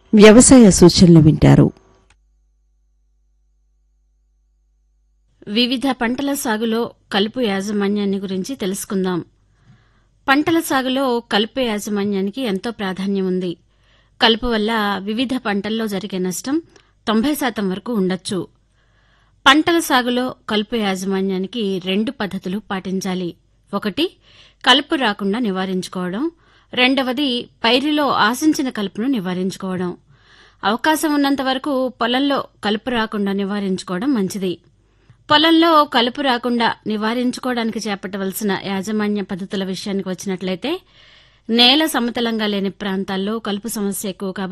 వ్యవసాయ సూచనలు వింటారు వివిధ పంటల సాగులో కలుపు యాజమాన్యాన్ని గురించి తెలుసుకుందాం పంటల సాగులో కలుపు యాజమాన్యానికి ఎంతో ప్రాధాన్యం ఉంది కలుపు వల్ల వివిధ పంటల్లో జరిగే నష్టం తొంభై శాతం వరకు ఉండొచ్చు పంటల సాగులో కలుపు యాజమాన్యానికి రెండు పద్ధతులు పాటించాలి ఒకటి కలుపు రాకుండా నివారించుకోవడం రెండవది పైరులో ఆశించిన కలుపును నివారించుకోవడం అవకాశం ఉన్నంత వరకు పొలంలో కలుపు రాకుండా నివారించుకోవడం మంచిది పొలంలో కలుపు రాకుండా నివారించుకోవడానికి చేపట్టవలసిన యాజమాన్య పద్ధతుల విషయానికి వచ్చినట్లయితే నేల సమతలంగా లేని ప్రాంతాల్లో కలుపు సమస్య ఎక్కువ కాబట్టి